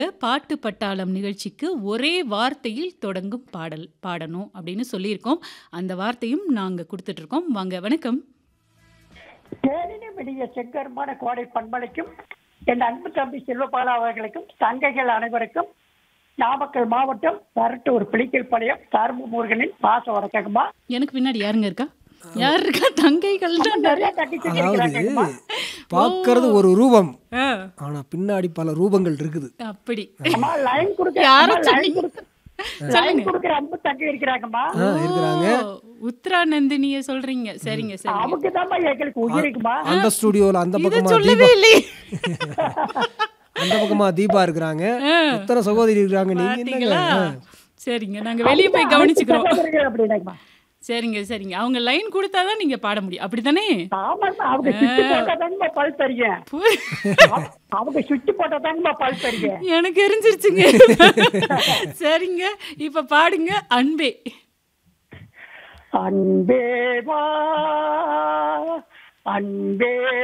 பாட்டு பட்டாளம் நிகழ்ச்சிக்கு ஒரே வார்த்தையில் தொடங்கும் பாடல் பாடணும் அப்படின்னு சொல்லியிருக்கோம். அந்த வார்த்தையும் நாங்க குடுத்துட்டுருக்கோம். வாங்க வணக்கம். தேனினி விடிய செங்கருமான கோடை பண்பலைக்கும் என் அன்பு தம்பி செல்வபாலா அவர்களுக்கும் தங்கைகள் அனைவருக்கும் நாமக்கல் மாவட்டம் பரட்டூர் பிளிக்கல் பாளையம் சார்பு முருகனின் பாச வணக்கங்கம்மா எனக்கு பின்னாடி யாருங்க இருக்கா? யார் இருக்கா? தங்கைகள் தான் நிறைய நிறைய. தங்கச்சி அதாவது இருக்கிறாங்கம்மா பார்க்கறது ஒரு ரூபம் ஆ, ஆனா பின்னாடி பல ரூபங்கள் இருக்குது அப்படி. அம்மா லைன் கொடுக்க யார அம்மா, லைன் சொன்னீங்க? கொடுக்க லைன் சொல்லுங்க. கொடுக்குற அன்பு தங்கை இருக்கிறாங்கம்மா ஆ, இருக்கிறாங்க ஓ, உத்ராநந்தினிய சொல்றீங்க. சரிங்க சரிங்க. அவங்க தான்மா எங்களுக்கு உயிருக்குமா அந்த ஸ்டுடியோல அந்த இத பக்கமா சொல்லவே தீபா இல்லையே. அந்த பக்கமா தீபா இருக்கிறாங்க ஆ, எத்தனை சகோதரி இருக்காங்க நீங்க என்னங்க பாத்தீங்களா? சரிங்க. நாங்க வெளிய போய் கவனிச்சுக்கிறோம். சகோதரிகள் அப்படின்னாங்கம்மா சரிங்க சரிங்க. அவங்க லைன் கொடுத்தாதான் நீங்க பாட முடியும். அப்படித்தானே? ஆமாம்மா அவங்க சுட்டு போட்டாதாங்கம்மா பல் தருங்க பு- அவங்க சுட்டு போட்டாதாங்கம்மா பல் தருங்க எனக்கு எரிஞ்சிருச்சுங்க. சரிங்க. இப்ப பாடுங்க அன்பே. அன்பே வா அன்பே